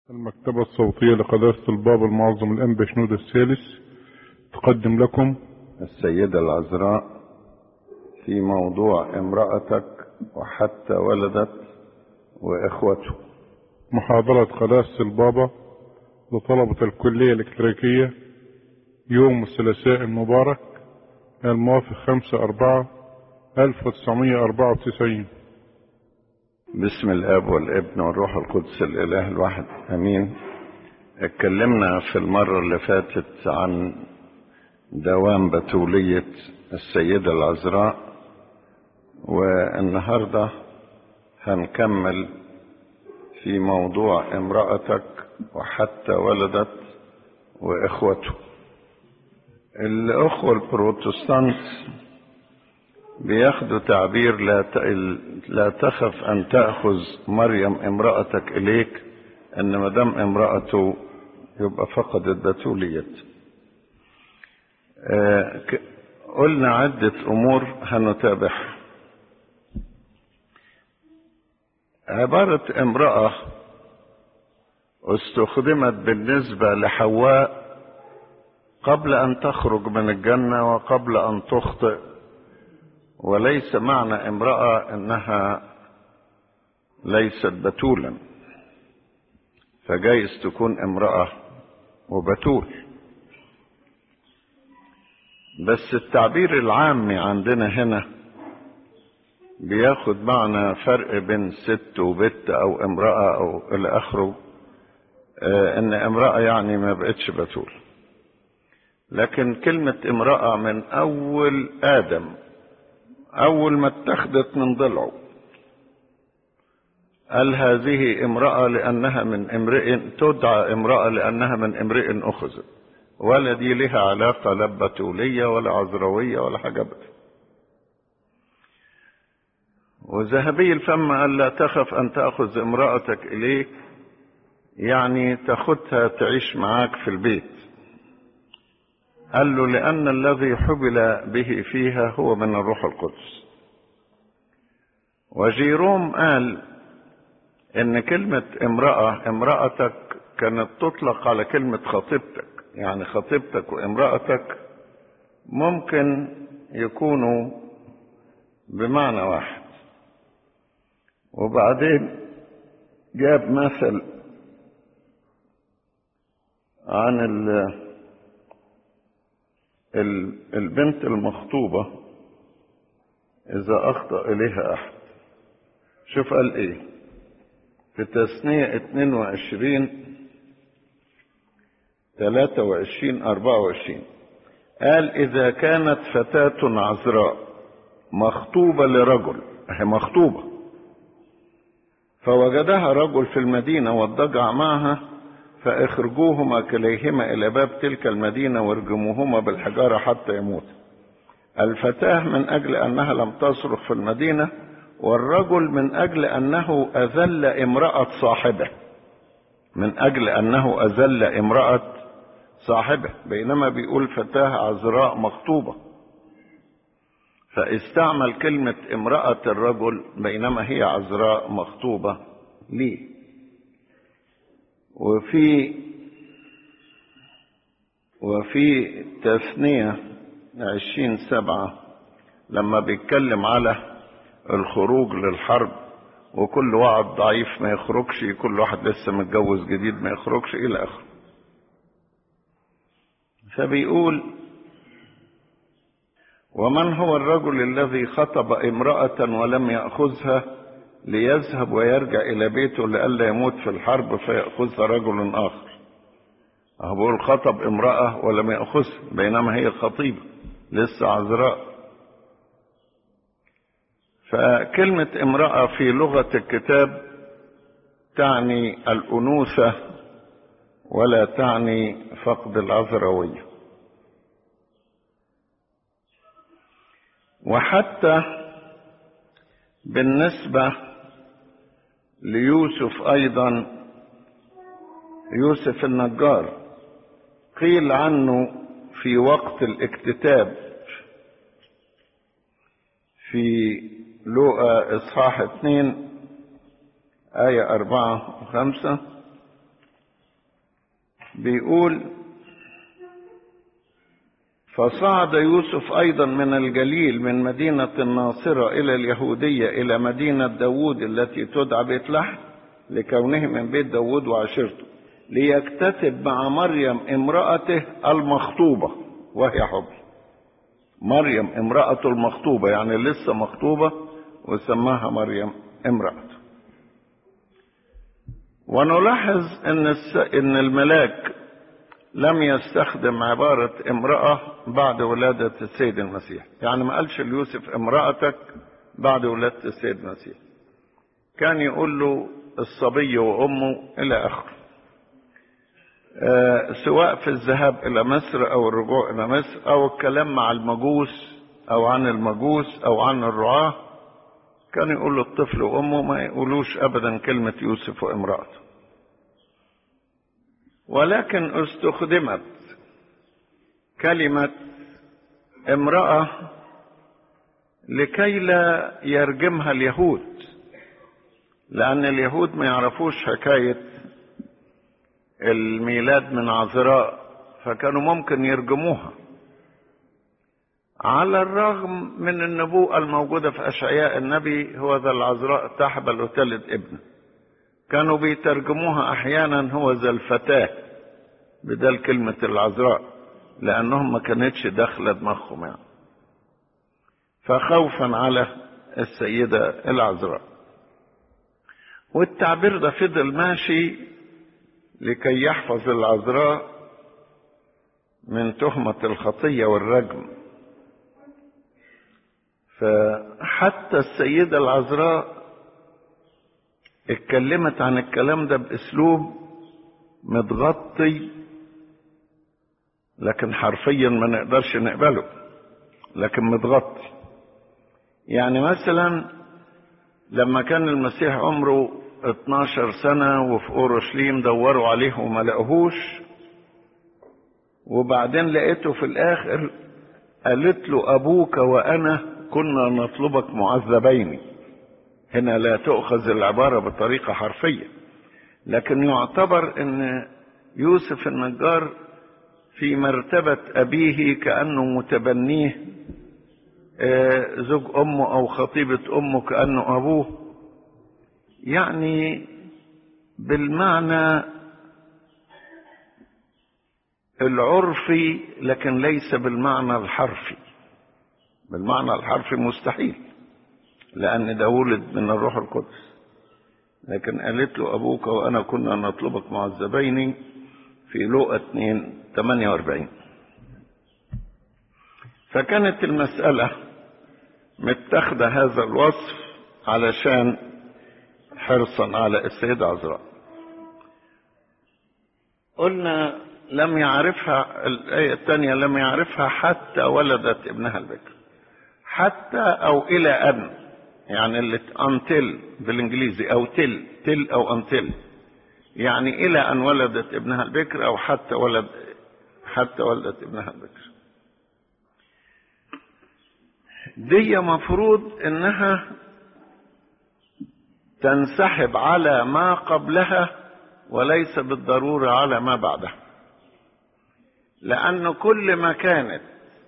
المكتبة الصوتية لقداسة البابا المعظم الأنبا شنود الثالث تقدم لكم السيدة العذراء في موضوع امرأتك وحتى ولدت وإخوته محاضرة قداسة البابا لطلبة الكلية الإلكتريكية يوم الثلاثاء المبارك الموافق 5 4 1994 بسم الاب والابن والروح القدس الاله الواحد امين اتكلمنا في المره اللي فاتت عن دوام بتوليه السيده العذراء والنهارده هنكمل في موضوع امراتك وحتى ولدت واخوته الاخوه البروتستانت بياخدوا تعبير لا لا تخف ان تاخذ مريم امراتك اليك ان ما دام امراته يبقى فقدت بتوليته آه قلنا عده امور هنتابعها عباره امراه استخدمت بالنسبه لحواء قبل ان تخرج من الجنه وقبل ان تخطئ وليس معنى امرأة انها ليست بتولا فجايز تكون امرأة وبتول بس التعبير العامي عندنا هنا بياخد معنى فرق بين ست وبت او امرأة او الى اخره آه ان امرأة يعني ما بقتش بتول لكن كلمة امرأة من اول ادم أول ما اتخذت من ضلعه قال هذه امرأة لأنها من امرئ تدعى امرأة لأنها من امرئ أخذت ولا دي لها علاقة لا بتولية ولا عذروية ولا حاجة بقى. وذهبي الفم قال لا تخف أن تأخذ امرأتك إليك يعني تاخدها تعيش معاك في البيت قال له لأن الذي حبل به فيها هو من الروح القدس وجيروم قال إن كلمة امرأة امرأتك كانت تطلق على كلمة خطيبتك يعني خطيبتك وامرأتك ممكن يكونوا بمعنى واحد وبعدين جاب مثل عن ال البنت المخطوبة إذا أخطأ إليها أحد شوف قال إيه في تثنية 22 23 24 قال إذا كانت فتاة عذراء مخطوبة لرجل هي مخطوبة فوجدها رجل في المدينة واضطجع معها فاخرجوهما كليهما الى باب تلك المدينه وارجموهما بالحجاره حتى يموت الفتاه من اجل انها لم تصرخ في المدينه والرجل من اجل انه اذل امراه صاحبه من اجل انه اذل امراه صاحبه بينما بيقول فتاه عذراء مخطوبه فاستعمل كلمه امراه الرجل بينما هي عذراء مخطوبه ليه وفي وفي تثنية عشرين سبعة لما بيتكلم على الخروج للحرب وكل واحد ضعيف ما يخرجش كل واحد لسه متجوز جديد ما يخرجش إلى آخره فبيقول ومن هو الرجل الذي خطب امرأة ولم يأخذها ليذهب ويرجع إلى بيته لئلا يموت في الحرب فيأخذها رجل آخر أهو بيقول خطب امرأة ولم يأخذها بينما هي خطيبة لسه عذراء فكلمة امرأة في لغة الكتاب تعني الأنوثة ولا تعني فقد العذروية وحتى بالنسبة ليوسف ايضا يوسف النجار قيل عنه في وقت الاكتتاب في لوقا اصحاح اتنين آية أربعة وخمسة بيقول فصعد يوسف أيضا من الجليل من مدينة الناصرة إلى اليهودية إلى مدينة داود التي تدعى بيت لحم لكونه من بيت داود وعشيرته ليكتتب مع مريم امرأته المخطوبة وهي حبل مريم امرأته المخطوبة يعني لسه مخطوبة وسماها مريم امرأته ونلاحظ ان الس... ان الملاك لم يستخدم عبارة امرأة بعد ولادة السيد المسيح يعني ما قالش ليوسف امرأتك بعد ولادة السيد المسيح كان يقول له الصبي وأمه إلى آخره آه سواء في الذهاب إلى مصر أو الرجوع إلى مصر أو الكلام مع المجوس أو عن المجوس أو عن الرعاة كان يقول له الطفل وأمه ما يقولوش أبدا كلمة يوسف وامرأته ولكن استخدمت كلمة امرأة لكي لا يرجمها اليهود لأن اليهود ما يعرفوش حكاية الميلاد من عذراء فكانوا ممكن يرجموها على الرغم من النبوءة الموجودة في أشعياء النبي هو ذا العذراء تحبل وتلد ابن كانوا بيترجموها أحيانا هو ذا الفتاة بدل كلمة العذراء لأنهم ما كانتش داخلة دماغهم يعني فخوفا على السيدة العذراء والتعبير ده فضل ماشي لكي يحفظ العذراء من تهمة الخطية والرجم فحتى السيدة العذراء اتكلمت عن الكلام ده باسلوب متغطي لكن حرفيا ما نقدرش نقبله لكن متغطي يعني مثلا لما كان المسيح عمره 12 سنة وفي أورشليم دوروا عليه وما لقوهوش وبعدين لقيته في الآخر قالت له أبوك وأنا كنا نطلبك معذبين هنا لا تؤخذ العبارة بطريقة حرفية لكن يعتبر أن يوسف النجار في مرتبة أبيه كأنه متبنيه زوج أمه أو خطيبة أمه كأنه أبوه يعني بالمعنى العرفي لكن ليس بالمعنى الحرفي بالمعنى الحرفي مستحيل لأن ده ولد من الروح القدس لكن قالت له أبوك وأنا كنا نطلبك معذبين في لوقا 2 48 فكانت المسألة متخذة هذا الوصف علشان حرصا على السيدة عذراء قلنا لم يعرفها الآية الثانية لم يعرفها حتى ولدت ابنها البكر حتى أو إلى أن يعني اللي until بالإنجليزي أو تل تل أو until يعني إلى أن ولدت ابنها البكر أو حتى ولد حتى ولدت ابنها البكر دي مفروض انها تنسحب على ما قبلها وليس بالضرورة على ما بعدها لأن كل ما كانت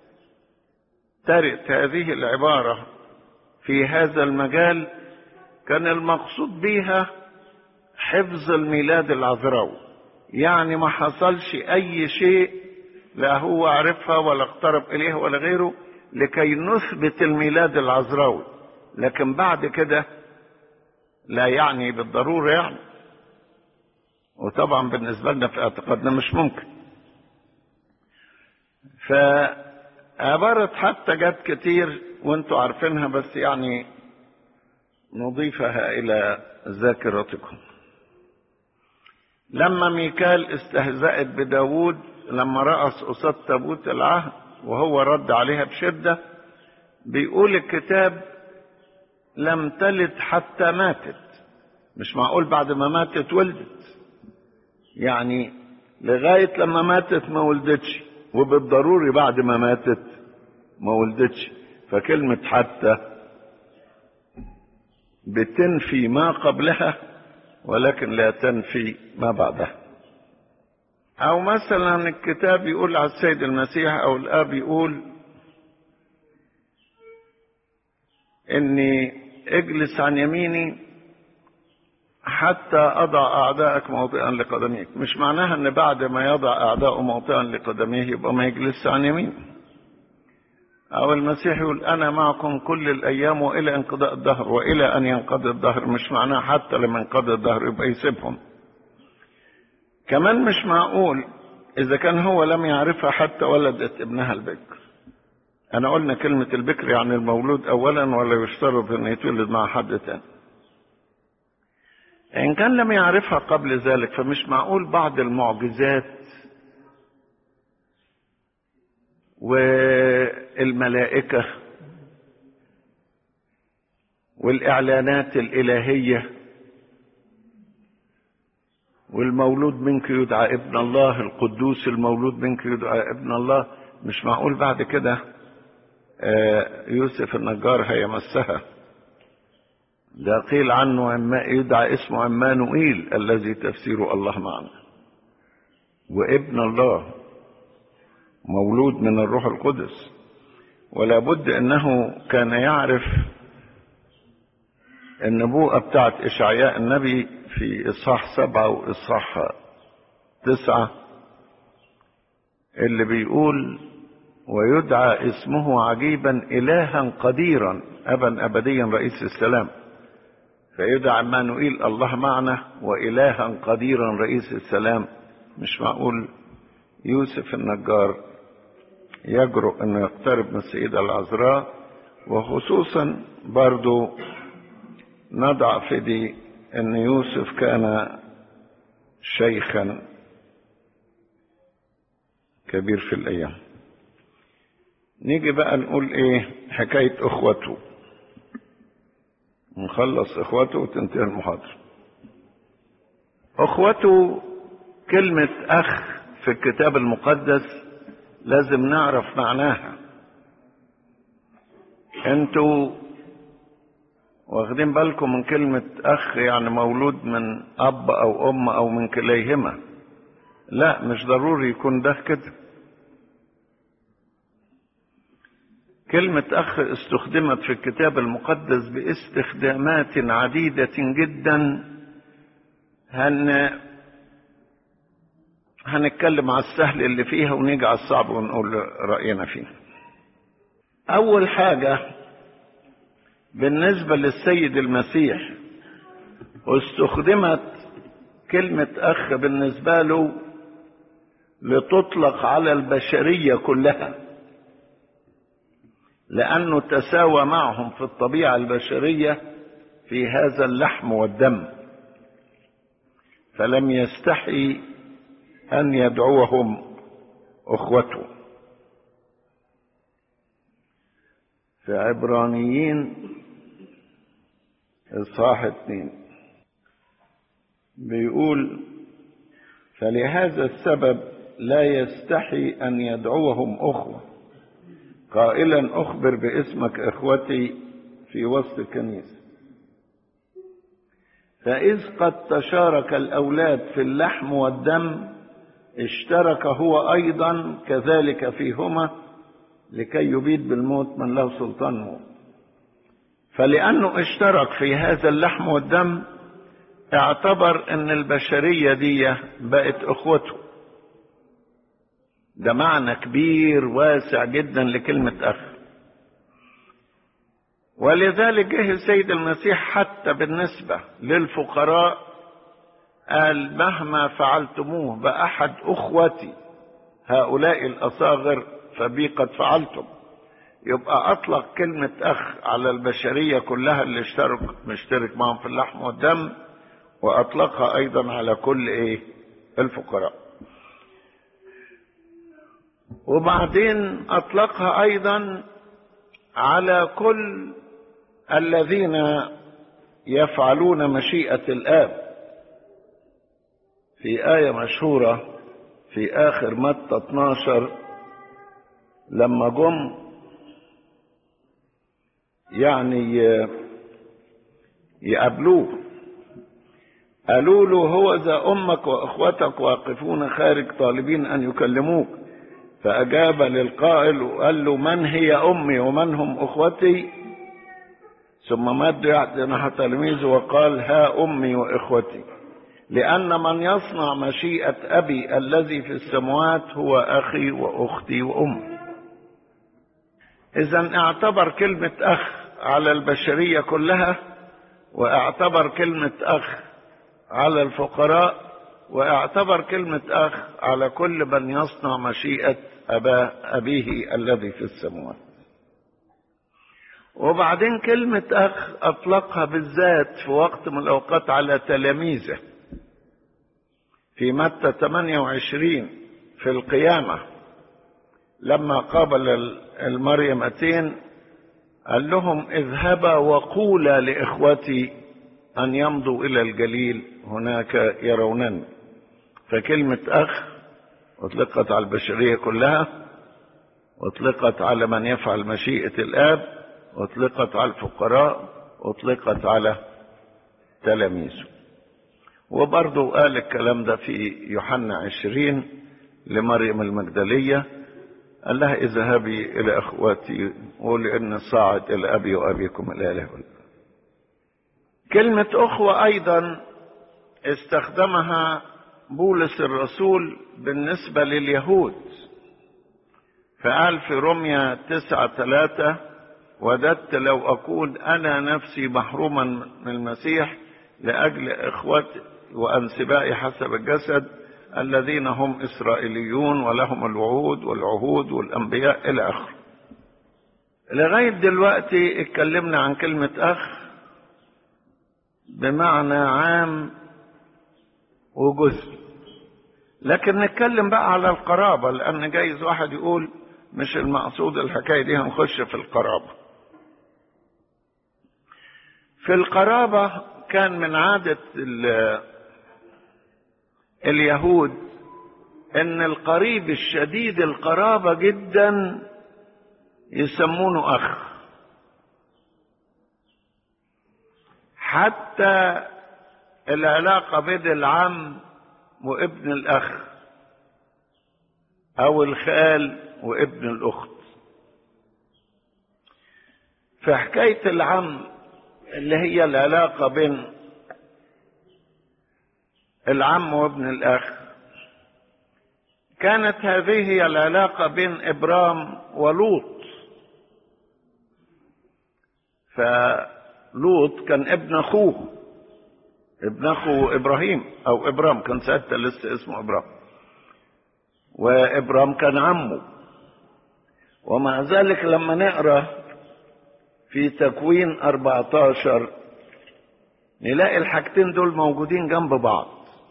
ترد هذه العبارة في هذا المجال كان المقصود بها حفظ الميلاد العذراوي يعني ما حصلش أي شيء لا هو عرفها ولا اقترب إليها ولا غيره لكي نثبت الميلاد العذراوي لكن بعد كده لا يعني بالضرورة يعني وطبعا بالنسبة لنا في اعتقادنا مش ممكن فعبارة حتى جت كتير وانتوا عارفينها بس يعني نضيفها إلى ذاكرتكم لما ميكال استهزأت بداود لما رأس قصاد تابوت العهد وهو رد عليها بشدة بيقول الكتاب لم تلد حتى ماتت مش معقول بعد ما ماتت ولدت يعني لغاية لما ماتت ما ولدتش وبالضروري بعد ما ماتت ما ولدتش فكلمة حتى بتنفي ما قبلها ولكن لا تنفي ما بعدها او مثلا الكتاب يقول على السيد المسيح او الاب يقول اني اجلس عن يميني حتى اضع اعدائك موطئا لقدميك مش معناها ان بعد ما يضع اعداؤه موطئا لقدميه يبقى ما يجلس عن يمينه او المسيح يقول انا معكم كل الايام والى انقضاء الدهر والى ان ينقضي الدهر مش معناها حتى لما ينقضي الدهر يبقى يسيبهم كمان مش معقول اذا كان هو لم يعرفها حتى ولدت ابنها البكر انا قلنا كلمة البكر يعني المولود اولا ولا يشترط ان يتولد مع حد تاني ان كان لم يعرفها قبل ذلك فمش معقول بعض المعجزات والملائكة والإعلانات الإلهية والمولود منك يدعى ابن الله القدوس المولود منك يدعى ابن الله مش معقول بعد كده يوسف النجار هيمسها ده قيل عنه يدعى اسمه عمانوئيل الذي تفسيره الله معنا وابن الله مولود من الروح القدس ولا بد انه كان يعرف النبوءة بتاعت إشعياء النبي في إصحاح سبعة وإصحاح تسعة اللي بيقول ويدعى اسمه عجيبا إلها قديرا أبا أبديا رئيس السلام فيدعى مانوئيل الله معنا وإلها قديرا رئيس السلام مش معقول يوسف النجار يجرؤ أنه يقترب من السيدة العذراء وخصوصا برضو نضع في دي أن يوسف كان شيخا كبير في الأيام نيجي بقى نقول ايه حكاية اخوته نخلص اخوته وتنتهي المحاضرة اخوته كلمة اخ في الكتاب المقدس لازم نعرف معناها انتوا واخدين بالكم من كلمة اخ يعني مولود من اب او ام او من كليهما لا مش ضروري يكون ده كده كلمة أخ استخدمت في الكتاب المقدس باستخدامات عديدة جدا هن هنتكلم على السهل اللي فيها ونيجي على الصعب ونقول رأينا فيه أول حاجة بالنسبة للسيد المسيح استخدمت كلمة أخ بالنسبة له لتطلق على البشرية كلها لأنه تساوى معهم في الطبيعة البشرية في هذا اللحم والدم فلم يستحي أن يدعوهم أخوته في عبرانيين إصحاح اتنين بيقول فلهذا السبب لا يستحي أن يدعوهم أخوة قائلا اخبر باسمك اخوتي في وسط الكنيسه فاذ قد تشارك الاولاد في اللحم والدم اشترك هو ايضا كذلك فيهما لكي يبيد بالموت من له سلطان موت فلانه اشترك في هذا اللحم والدم اعتبر ان البشريه دي بقت اخوته ده معنى كبير واسع جدا لكلمة أخ ولذلك جه السيد المسيح حتى بالنسبة للفقراء قال مهما فعلتموه بأحد أخوتي هؤلاء الأصاغر فبي قد فعلتم يبقى أطلق كلمة أخ على البشرية كلها اللي اشترك مشترك معهم في اللحم والدم وأطلقها أيضا على كل إيه الفقراء وبعدين اطلقها ايضا على كل الذين يفعلون مشيئه الاب في ايه مشهوره في اخر متى 12 لما جم يعني يقابلوه قالوا له هو ذا أمك وإخوتك واقفون خارج طالبين أن يكلموك فأجاب للقائل وقال له من هي أمي ومن هم أخوتي ثم مد يد نحو تلميذه وقال ها أمي وإخوتي لأن من يصنع مشيئة أبي الذي في السماوات هو أخي وأختي وأمي إذا اعتبر كلمة أخ على البشرية كلها واعتبر كلمة أخ على الفقراء واعتبر كلمة أخ على كل من يصنع مشيئة أبا أبيه الذي في السماوات وبعدين كلمة أخ أطلقها بالذات في وقت من الأوقات على تلاميذه في متى 28 في القيامة لما قابل المريمتين قال لهم اذهبا وقولا لإخوتي أن يمضوا إلى الجليل هناك يرونني فكلمة أخ أطلقت على البشرية كلها أطلقت على من يفعل مشيئة الآب أطلقت على الفقراء أطلقت على تلاميذه وبرضه قال الكلام ده في يوحنا عشرين لمريم المجدلية قال لها اذهبي إلى أخواتي وقولي إن صاعد إلى أبي وأبيكم الإله كلمة أخوة أيضا استخدمها بولس الرسول بالنسبة لليهود فقال في رمية تسعة ثلاثة وددت لو أكون أنا نفسي محروما من المسيح لأجل إخوتي وأنسبائي حسب الجسد الذين هم إسرائيليون ولهم الوعود والعهود والأنبياء إلى آخره لغاية دلوقتي اتكلمنا عن كلمة أخ بمعنى عام وجزء لكن نتكلم بقى على القرابة لأن جايز واحد يقول مش المقصود الحكاية دي هنخش في القرابة في القرابة كان من عادة اليهود ان القريب الشديد القرابة جدا يسمونه اخ حتى العلاقة بين العم وابن الاخ او الخال وابن الاخت في حكاية العم اللي هي العلاقة بين العم وابن الأخ كانت هذه هي العلاقة بين إبرام ولوط فلوط كان ابن أخوه ابن أخو إبراهيم أو إبرام كان ساعتها لسه اسمه إبرام وإبرام كان عمه ومع ذلك لما نقرأ في تكوين 14 نلاقي الحاجتين دول موجودين جنب بعض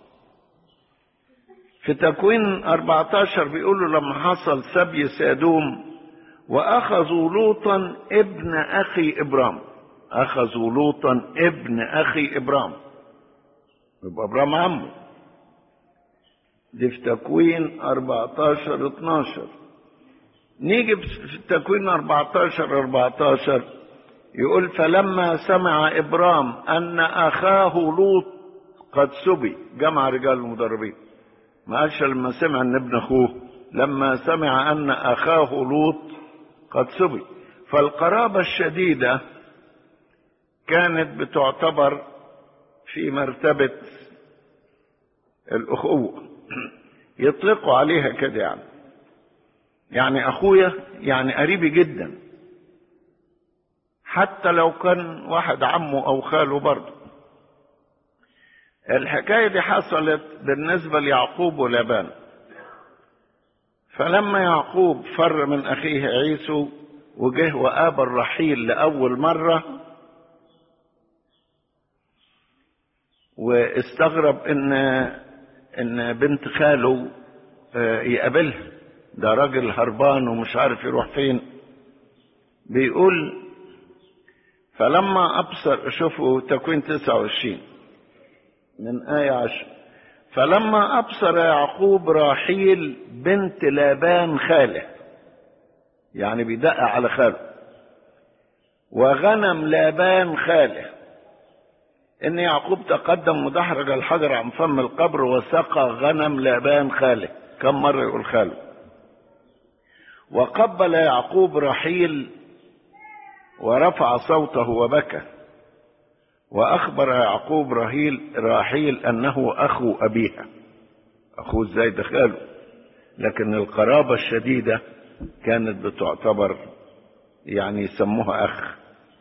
في تكوين 14 بيقولوا لما حصل سبي سادوم واخذوا لوطا ابن اخي ابرام اخذوا لوطا ابن اخي ابرام يبقى ابرام عمه دي في تكوين 14 12 نيجي في التكوين 14 14 يقول فلما سمع ابرام ان اخاه لوط قد سبي جمع رجال المدربين ما قالش لما سمع ان ابن اخوه لما سمع ان اخاه لوط قد سبي فالقرابه الشديده كانت بتعتبر في مرتبه الاخوه يطلقوا عليها كده يعني يعني اخويا يعني قريبي جدا حتى لو كان واحد عمه او خاله برضه الحكايه دي حصلت بالنسبه ليعقوب ولابان فلما يعقوب فر من اخيه عيسو وجه وقابل رحيل لاول مره واستغرب ان ان بنت خاله يقابلها ده راجل هربان ومش عارف يروح فين بيقول فلما أبصر شوفوا تكوين 29 من آية 10 فلما أبصر يعقوب راحيل بنت لابان خاله يعني بيدق على خاله وغنم لابان خاله ان يعقوب تقدم ودحرج الحجر عن فم القبر وسقى غنم لابان خاله كم مرة يقول خاله وقبل يعقوب رحيل ورفع صوته وبكى واخبر يعقوب رحيل راحيل انه اخو ابيها اخوه ازاي ده خاله لكن القرابة الشديدة كانت بتعتبر يعني يسموها اخ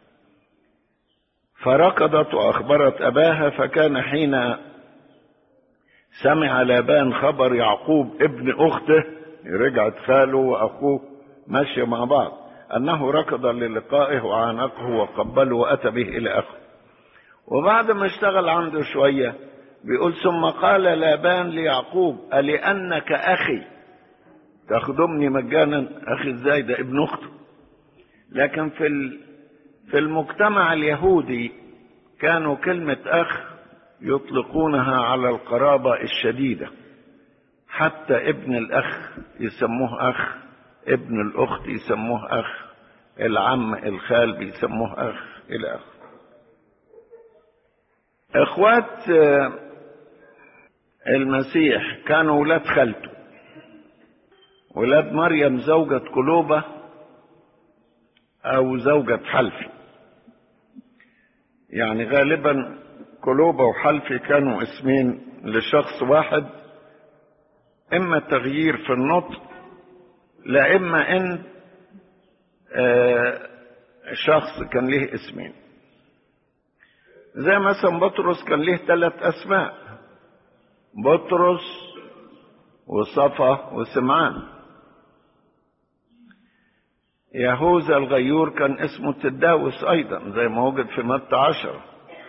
فركضت واخبرت اباها فكان حين سمع لابان خبر يعقوب ابن اخته رجعت خاله واخوه ماشيه مع بعض انه ركض للقائه وعانقه وقبله واتى به الى اخه وبعد ما اشتغل عنده شويه بيقول ثم قال لابان ليعقوب ألأنك أخي تخدمني مجانا أخي ازاي ده ابن أخته لكن في في المجتمع اليهودي كانوا كلمة أخ يطلقونها على القرابة الشديدة حتى ابن الأخ يسموه أخ ابن الأخت يسموه أخ العم الخال بيسموه أخ إلى آخره إخوات المسيح كانوا ولاد خالته ولاد مريم زوجة قلوبة أو زوجة حلفي يعني غالبا قلوبة وحلفي كانوا اسمين لشخص واحد إما تغيير في النطق لا إما إن شخص كان له اسمين زي مثلا بطرس كان له ثلاث أسماء بطرس وصفا وسمعان يهوذا الغيور كان اسمه تداوس ايضا زي ما وجد في متى عشرة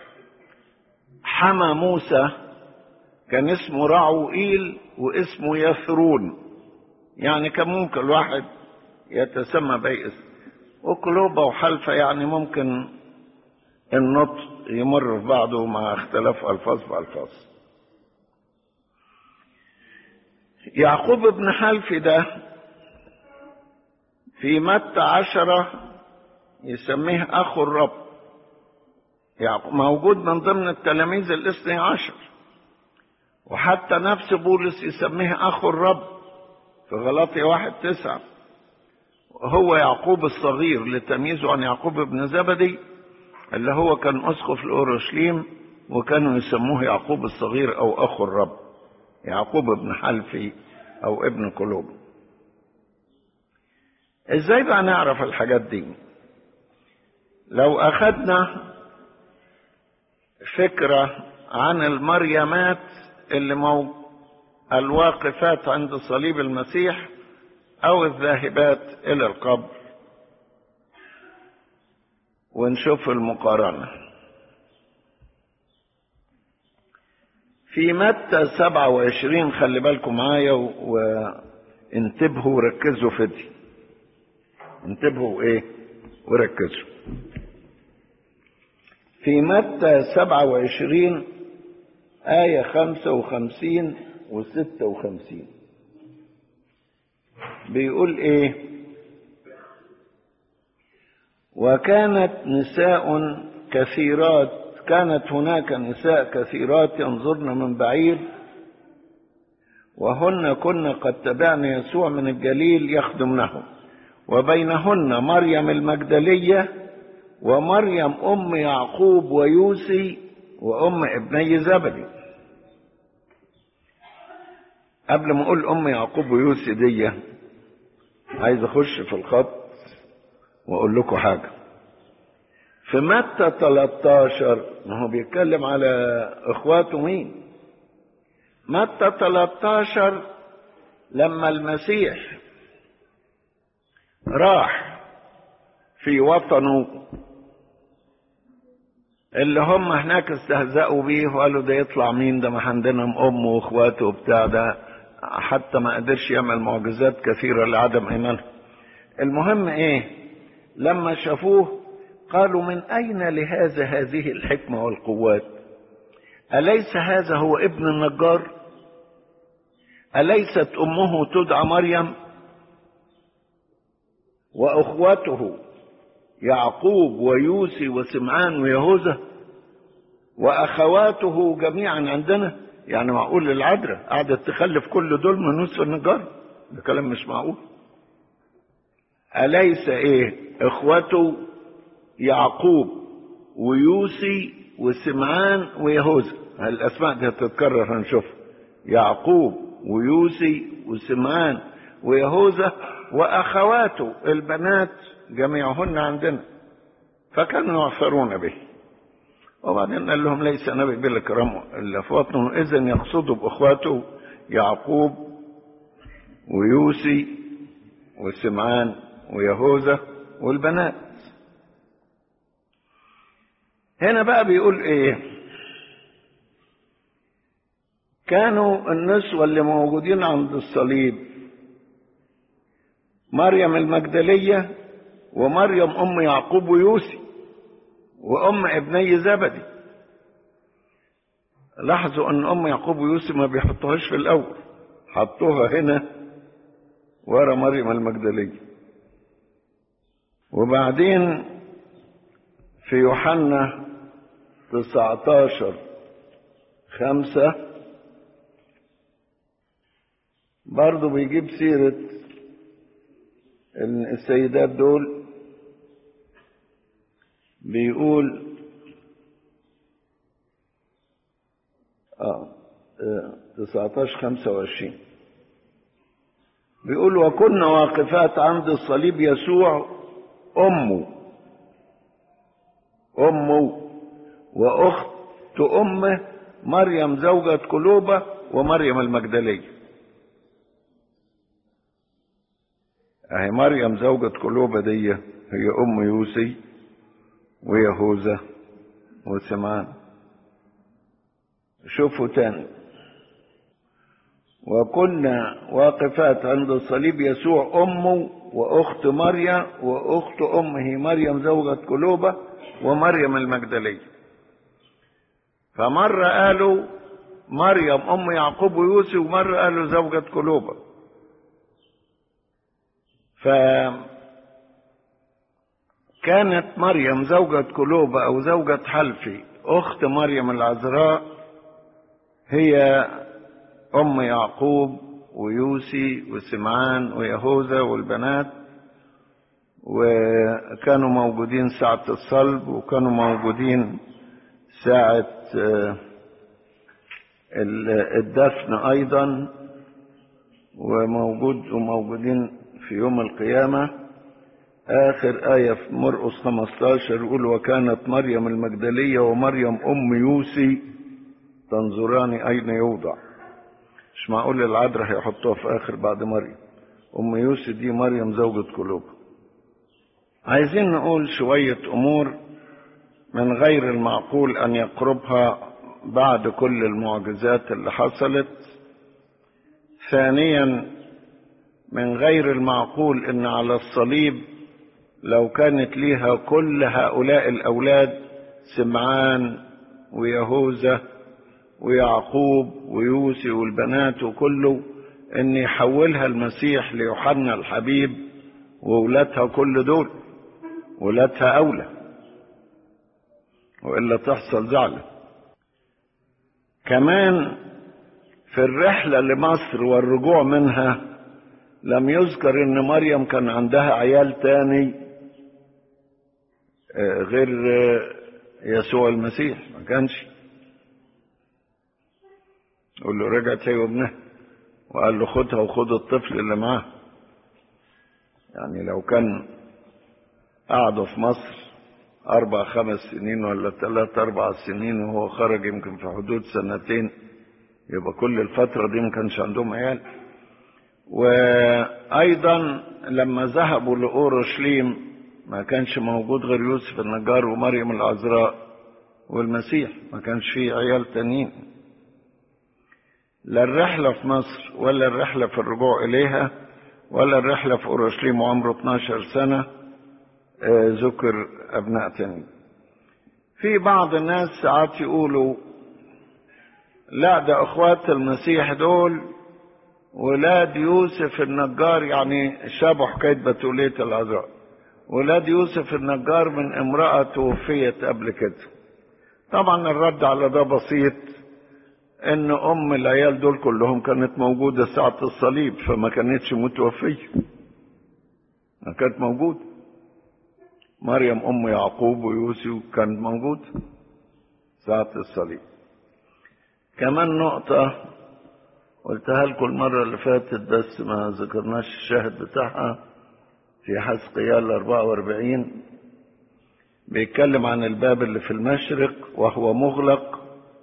حما موسى كان اسمه رعوئيل واسمه يثرون يعني كان ممكن الواحد يتسمى بأي اسم وقلوبة وحلفة يعني ممكن النطق يمر في بعضه مع اختلاف ألفاظ بألفاظ يعقوب بن حلفي ده في متى عشرة يسميه أخو الرب يعقوب موجود من ضمن التلاميذ الاثني عشر وحتى نفس بولس يسميه أخو الرب في غلاطي واحد تسعة هو يعقوب الصغير لتمييزه عن يعقوب بن زبدي اللي هو كان أسقف الأورشليم وكانوا يسموه يعقوب الصغير أو أخو الرب يعقوب بن حلفي او ابن قلوب ازاي بقى نعرف الحاجات دي لو اخدنا فكرة عن المريمات اللي مو الواقفات عند صليب المسيح او الذاهبات الى القبر ونشوف المقارنه في متى 27 خلي بالكم معايا وانتبهوا وركزوا في دي انتبهوا ايه وركزوا في متى 27 آية 55 و 56 بيقول ايه وكانت نساء كثيرات كانت هناك نساء كثيرات ينظرن من بعيد وهن كن قد تبعن يسوع من الجليل يخدمنه وبينهن مريم المجدلية ومريم أم يعقوب ويوسي وأم ابني زبدي قبل ما أقول أم يعقوب ويوسي دي عايز أخش في الخط وأقول لكم حاجة في متى 13 ما هو بيتكلم على اخواته مين متى 13 لما المسيح راح في وطنه اللي هم هناك استهزأوا بيه وقالوا ده يطلع مين ده ما عندنا ام واخواته وبتاع ده حتى ما قدرش يعمل معجزات كثيرة لعدم ايمانه المهم ايه لما شافوه قالوا من أين لهذا هذه الحكمة والقوات أليس هذا هو ابن النجار أليست أمه تدعى مريم وأخوته يعقوب ويوسي وسمعان ويهوذا وأخواته جميعا عندنا يعني معقول العذراء قعدت تخلف كل دول من نصف النجار ده كلام مش معقول أليس إيه إخوته يعقوب ويوسي وسمعان ويهوذا الأسماء دي هتتكرر هنشوفها يعقوب ويوسي وسمعان ويهوذا وأخواته البنات جميعهن عندنا فكانوا يعثرون به وبعدين قال لهم ليس نبي بلا كرام الا في بطنه اذا يقصدوا باخواته يعقوب ويوسي وسمعان ويهوذا والبنات هنا بقى بيقول ايه كانوا النسوة اللي موجودين عند الصليب مريم المجدلية ومريم أم يعقوب ويوسي وأم ابني زبدي لاحظوا أن أم يعقوب ويوسف ما بيحطوهاش في الأول حطوها هنا ورا مريم المجدلية وبعدين في يوحنا 19 خمسة برضه بيجيب سيرة السيدات دول بيقول اه 19 25 بيقول وكنا واقفات عند الصليب يسوع أمه أمه وأخت أمه مريم زوجة كلوبة ومريم المجدلية أهي مريم زوجة كلوبة دي هي أم يوسي ويهوذا وسمعان شوفوا تاني وكنا واقفات عند الصليب يسوع أمه وأخت مريم وأخت أمه مريم زوجة كلوبة ومريم المجدلية فمرة قالوا مريم أم يعقوب ويوسف ومرة قالوا زوجة كلوبة ف كانت مريم زوجة كلوبة أو زوجة حلفي أخت مريم العذراء هي أم يعقوب ويوسي وسمعان ويهوذا والبنات وكانوا موجودين ساعة الصلب وكانوا موجودين ساعة الدفن أيضا وموجود وموجودين في يوم القيامة آخر آية في مرقس 15 يقول وكانت مريم المجدلية ومريم أم يوسي تنظران أين يوضع مش معقول العذراء هيحطوها في آخر بعد مريم أم يوسف دي مريم زوجة قلوب عايزين نقول شوية أمور من غير المعقول أن يقربها بعد كل المعجزات اللي حصلت ثانيا من غير المعقول أن على الصليب لو كانت ليها كل هؤلاء الأولاد سمعان ويهوذا ويعقوب ويوسي والبنات وكله ان يحولها المسيح ليوحنا الحبيب وولادها كل دول ولادها اولى والا تحصل زعله كمان في الرحله لمصر والرجوع منها لم يذكر ان مريم كان عندها عيال تاني غير يسوع المسيح ما كانش يقول له رجعت هي وابنها وقال له خدها وخد الطفل اللي معاه يعني لو كان قعدوا في مصر أربع خمس سنين ولا ثلاث أربع سنين وهو خرج يمكن في حدود سنتين يبقى كل الفترة دي ما كانش عندهم عيال وأيضا لما ذهبوا لأورشليم ما كانش موجود غير يوسف النجار ومريم العذراء والمسيح ما كانش فيه عيال تانيين لا الرحلة في مصر ولا الرحلة في الرجوع إليها ولا الرحلة في أورشليم وعمره 12 سنة ذكر أبناء تاني في بعض الناس ساعات يقولوا لا ده أخوات المسيح دول ولاد يوسف النجار يعني شابوا حكاية بتولية العذراء ولاد يوسف النجار من امرأة توفيت قبل كده طبعا الرد على ده بسيط ان ام العيال دول كلهم كانت موجودة ساعة الصليب فما كانتش متوفية ما كانت موجودة مريم ام يعقوب ويوسف كانت موجودة ساعة الصليب كمان نقطة قلتها لكم المرة اللي فاتت بس ما ذكرناش الشاهد بتاعها في حسقيال 44 بيتكلم عن الباب اللي في المشرق وهو مغلق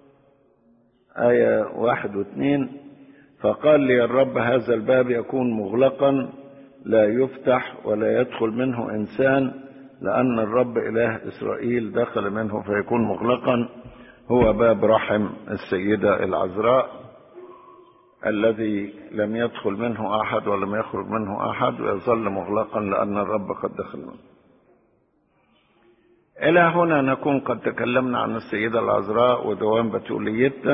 آية واحد واثنين فقال لي الرب هذا الباب يكون مغلقا لا يفتح ولا يدخل منه إنسان لأن الرب إله إسرائيل دخل منه فيكون مغلقا هو باب رحم السيدة العذراء الذي لم يدخل منه أحد ولم يخرج منه أحد ويظل مغلقا لأن الرب قد دخل منه إلى هنا نكون قد تكلمنا عن السيدة العذراء ودوام بتوليتنا